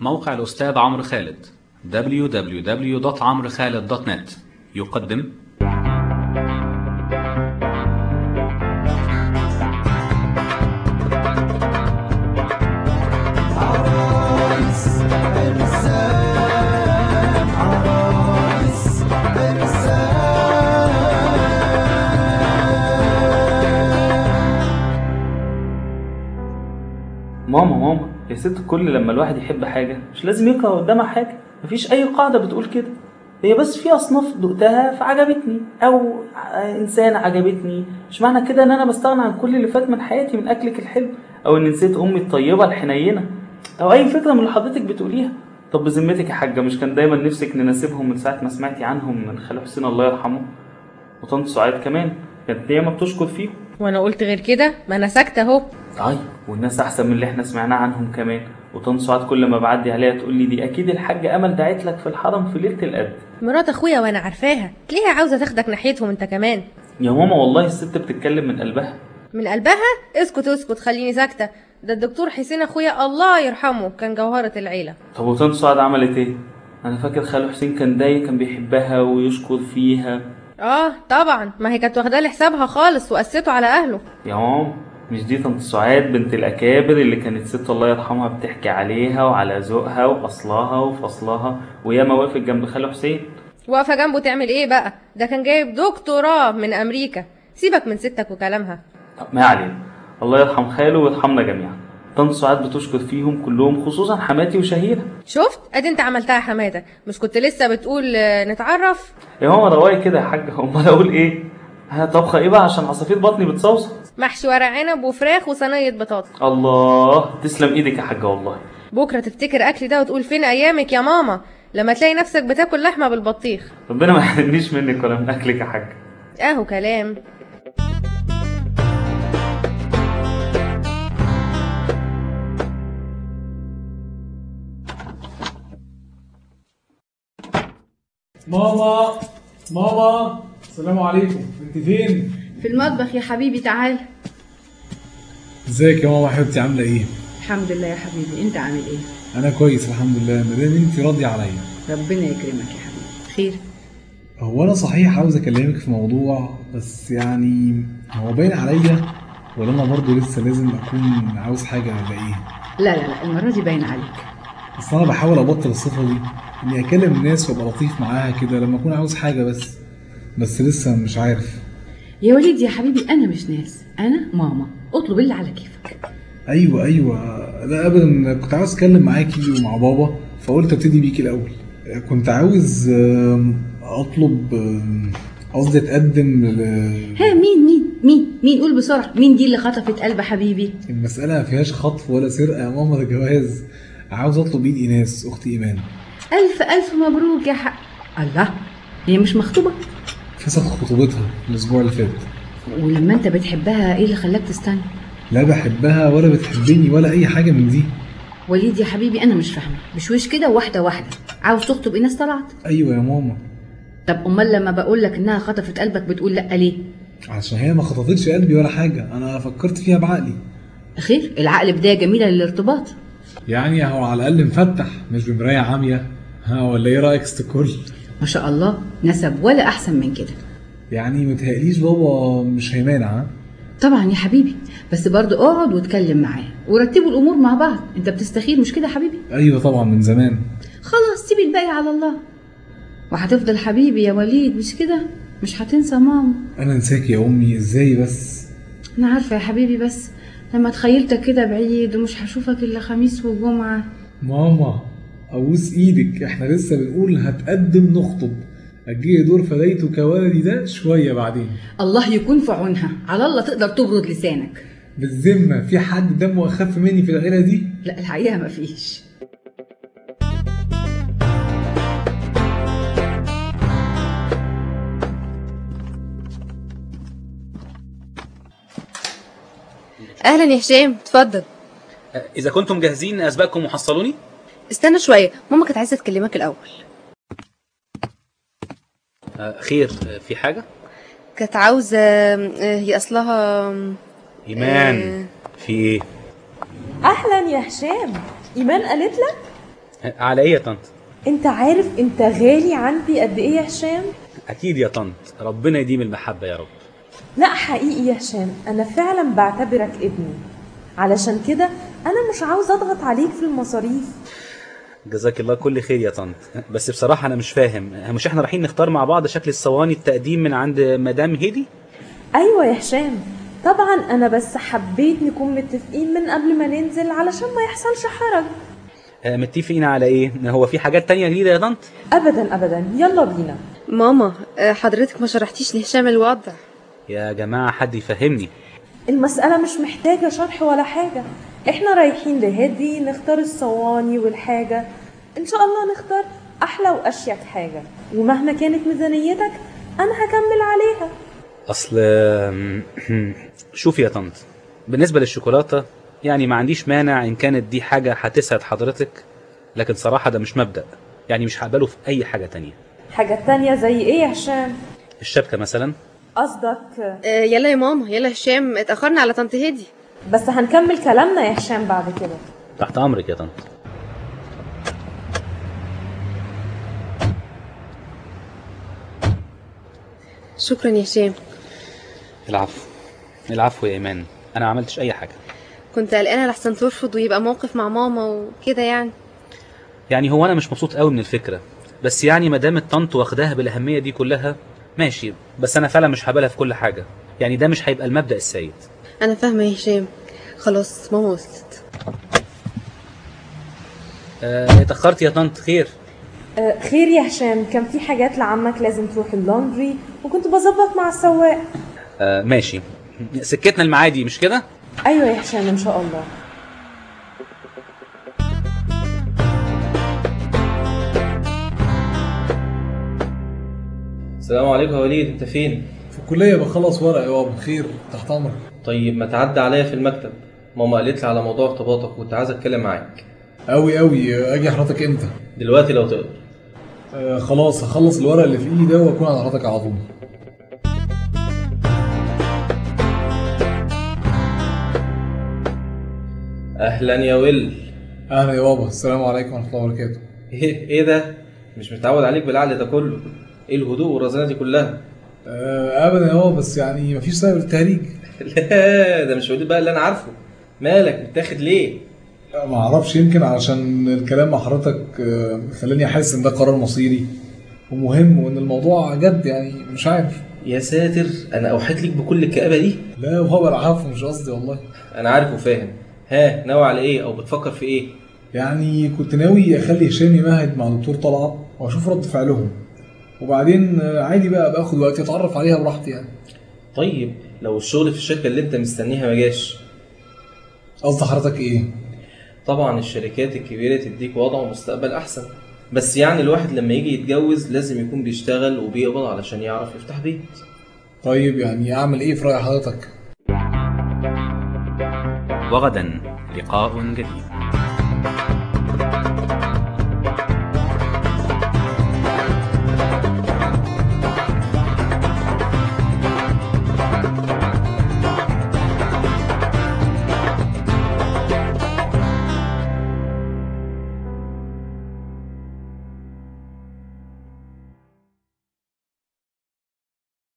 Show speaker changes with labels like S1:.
S1: موقع الأستاذ عمرو خالد www.عمرخالد.net يقدم
S2: ماما ماما يا ست كل لما الواحد يحب حاجة مش لازم يكره قدامها حاجة مفيش أي قاعدة بتقول كده هي بس في أصناف دقتها فعجبتني أو إنسان عجبتني مش معنى كده إن أنا بستغنى عن كل اللي فات من حياتي من أكلك الحلو أو إن نسيت أمي الطيبة الحنينة أو أي فكرة من اللي حضرتك بتقوليها طب بذمتك يا حاجة مش كان دايما نفسك نناسبهم من ساعة ما سمعتي عنهم من خالو حسين الله يرحمه وطنط سعاد كمان كانت ياما بتشكر فيهم
S3: وانا قلت غير كده ما انا ساكته اهو
S2: طيب والناس احسن من اللي احنا سمعناه عنهم كمان وطن سعاد كل ما بعدي عليها تقول لي دي اكيد الحاجه امل دعت لك في الحرم في ليله القدر
S3: مرات اخويا وانا عارفاها تلاقيها عاوزه تاخدك ناحيتهم انت كمان
S2: يا ماما والله الست بتتكلم من قلبها
S3: من قلبها اسكت اسكت خليني ساكته ده الدكتور حسين اخويا الله يرحمه كان جوهره العيله
S2: طب وطن سعاد عملت ايه انا فاكر خالو حسين كان داي كان بيحبها ويشكر فيها
S3: اه طبعا ما هي كانت واخداه لحسابها خالص وقسته على اهله
S2: يا ماما مش دي طنط سعاد بنت الاكابر اللي كانت ست الله يرحمها بتحكي عليها وعلى ذوقها واصلها وفصلها وياما وقفت جنب خالو حسين
S3: واقفه جنبه تعمل ايه بقى ده كان جايب دكتوراه من امريكا سيبك من ستك وكلامها
S2: طب ما علينا الله يرحم خاله ويرحمنا جميعا طنط سعاد بتشكر فيهم كلهم خصوصا حماتي وشهيره
S3: شفت ادي انت عملتها حماتك مش كنت لسه بتقول آه، نتعرف
S2: يا ماما رواقي كده يا حاجه امال اقول ايه ها طبخه ايه بقى عشان عصافير بطني بتصوصو
S3: محشي ورق عنب وفراخ وصينيه بطاطا
S2: الله تسلم ايدك يا حاجه والله
S3: بكره تفتكر اكل ده وتقول فين ايامك يا ماما لما تلاقي نفسك بتاكل لحمه بالبطيخ
S2: ربنا ما يحرمنيش منك ولا من اكلك يا حاجه
S3: اهو كلام
S4: ماما ماما السلام عليكم انت فين
S5: في المطبخ يا حبيبي تعال
S4: ازيك يا ماما حبيبتي عامله ايه
S5: الحمد لله يا حبيبي انت عامل ايه
S4: انا كويس الحمد لله ما دام انت راضيه عليا
S5: ربنا يكرمك يا حبيبي خير
S4: هو انا صحيح عاوز اكلمك في موضوع بس يعني هو باين عليا ولا انا برضه لسه لازم اكون عاوز حاجه الاقيها
S5: لا لا لا المره دي باين عليك
S4: بس انا بحاول ابطل الصفه دي اني اكلم الناس وابقى لطيف معاها كده لما اكون عاوز حاجه بس بس لسه مش عارف
S5: يا وليد يا حبيبي انا مش ناس انا ماما اطلب اللي على كيفك
S4: ايوه ايوه لا ابدا كنت عاوز اتكلم معاكي ومع بابا فقلت ابتدي بيكي الاول كنت عاوز آم، اطلب آم، قصدي اتقدم ل...
S5: ها مين مين مين مين قول بسرعه مين دي اللي خطفت قلب حبيبي
S4: المسألة ما فيهاش خطف ولا سرقة يا ماما ده جواز عاوز اطلب ايد ايناس اختي ايمان
S5: الف الف مبروك يا حق الله هي مش مخطوبه
S4: فسخ خطوبتها الاسبوع اللي فات
S5: ولما انت بتحبها ايه اللي خلاك تستنى
S4: لا بحبها ولا بتحبني ولا اي حاجة من دي
S5: وليد يا حبيبي انا مش فاهمه بشويش كده واحده واحده عاوز تخطب ايناس طلعت
S4: ايوه يا ماما
S5: طب امال لما بقول لك انها خطفت قلبك بتقول لا ليه
S4: عشان هي ما خطفتش قلبي ولا حاجة انا فكرت فيها بعقلي
S5: خير العقل بدايه جميله للارتباط
S4: يعني هو على الاقل مفتح مش بمراية عامية ها ولا ايه رأيك استكل
S5: ما شاء الله نسب ولا احسن من كده
S4: يعني متهيأليش بابا مش هيمانع ها
S5: طبعا يا حبيبي بس برضه اقعد واتكلم معاه ورتبوا الامور مع بعض انت بتستخير مش كده يا حبيبي
S4: ايوه طبعا من زمان
S5: خلاص سيب الباقي على الله وهتفضل حبيبي يا وليد مش كده مش هتنسى ماما
S4: انا انساك يا امي ازاي بس
S5: انا عارفه يا حبيبي بس لما تخيلتك كده بعيد ومش هشوفك الا خميس وجمعه
S4: ماما ابوس ايدك احنا لسه بنقول هتقدم نخطب اجي دور فديته كوالدي ده شويه بعدين
S5: الله يكون في عونها على الله تقدر تبرد لسانك
S4: بالذمه في حد دمه اخف مني في العيله دي
S5: لا الحقيقه مفيش
S3: اهلا يا هشام اتفضل
S1: إذا كنتم جاهزين أسبقكم وحصلوني
S3: استنى شويه ماما كانت عايزه تكلمك الاول
S1: آه، خير آه، في حاجة
S3: كانت عاوزه آه، هي اصلها
S1: إيمان في إيه
S6: اهلا يا هشام ايمان قالت لك
S1: آه، على ايه يا طنط
S6: انت عارف انت غالي عندي قد ايه يا هشام
S1: اكيد يا طنط ربنا يديم المحبه يا رب
S6: لا حقيقي يا هشام انا فعلا بعتبرك ابني علشان كده انا مش عاوز اضغط عليك في المصاريف
S1: جزاك الله كل خير يا طنط بس بصراحه انا مش فاهم مش احنا رايحين نختار مع بعض شكل الصواني التقديم من عند مدام هيدي
S6: ايوه يا هشام طبعا انا بس حبيت نكون متفقين من قبل ما ننزل علشان ما يحصلش حرج
S1: آه، متفقين على ايه هو في حاجات تانية جديده يا طنط
S6: ابدا ابدا يلا بينا
S3: ماما آه، حضرتك ما شرحتيش لهشام الوضع
S1: يا جماعه حد يفهمني
S6: المسألة مش محتاجة شرح ولا حاجة احنا رايحين لهادي نختار الصواني والحاجة ان شاء الله نختار احلى واشيك حاجة ومهما كانت ميزانيتك انا هكمل عليها
S1: اصل شوفي يا طنط بالنسبه للشوكولاته يعني ما عنديش مانع ان كانت دي حاجه هتسعد حضرتك لكن صراحه ده مش مبدا يعني مش هقبله في اي حاجه تانية
S6: حاجة تانية زي ايه يا هشام
S1: الشبكه مثلا
S6: قصدك
S3: آه، يلا يا ماما يلا هشام اتأخرنا على طنط هدي
S6: بس هنكمل كلامنا يا هشام بعد كده
S1: تحت امرك يا طنط
S3: شكرا يا هشام
S1: العفو العفو يا ايمان انا ما عملتش اي حاجه
S3: كنت قلقانة لحسن ترفض ويبقى موقف مع ماما وكده يعني
S1: يعني هو انا مش مبسوط قوي من الفكره بس يعني ما دام الطنط واخداها بالاهميه دي كلها ماشي بس انا فعلا مش هقبلها في كل حاجه يعني ده مش هيبقى المبدا السيد
S3: أنا فاهمة يا هشام خلاص ماما وصلت
S1: آه اتاخرت يا طنط خير
S6: آه خير يا هشام كان في حاجات لعمك لازم تروح اللندري وكنت بظبط مع السواق
S1: آه ماشي سكتنا المعادي مش كده
S6: ايوه يا هشام ان شاء الله
S2: السلام عليكم يا وليد انت فين
S4: في الكليه بخلص ورق يا بابا خير تحت امرك
S2: طيب ما تعدي عليا في المكتب ماما قالت لي على موضوع ارتباطك وكنت عايز اتكلم معاك
S4: قوي قوي اجي حضرتك امتى
S2: دلوقتي لو تقدر
S4: آه خلاص هخلص الورق اللي في ايدي ده واكون على حضرتك على طول
S2: اهلا يا ويل
S4: اهلا يا بابا السلام عليكم ورحمه الله وبركاته
S2: ايه ايه ده مش متعود عليك بالعقل ده كله ايه الهدوء والرزانه دي كلها
S4: آه ابدا يا بابا بس يعني مفيش سبب للتهريج
S2: لا ده مش وليد بقى اللي انا عارفه مالك متاخد ليه
S4: ما اعرفش يمكن علشان الكلام مع حضرتك آه، خلاني احس ان ده قرار مصيري ومهم وان الموضوع جد يعني مش عارف
S2: يا ساتر انا اوحيت ليك بكل الكآبه دي
S4: لا يا بابا العفو مش قصدي والله
S2: انا عارف وفاهم ها ناوي على ايه او بتفكر في ايه
S4: يعني كنت ناوي اخلي هشام يمهد مع دكتور طلعت واشوف رد فعلهم وبعدين آه، عادي بقى باخد وقتي اتعرف عليها براحتي يعني
S2: طيب لو الشغل في الشركه اللي انت مستنيها ما جاش
S4: قصد حضرتك ايه
S2: طبعا الشركات الكبيره تديك وضع ومستقبل احسن بس يعني الواحد لما يجي يتجوز لازم يكون بيشتغل وبيقبض علشان يعرف يفتح بيت
S4: طيب يعني اعمل ايه في راي حضرتك
S1: وغدا لقاء جديد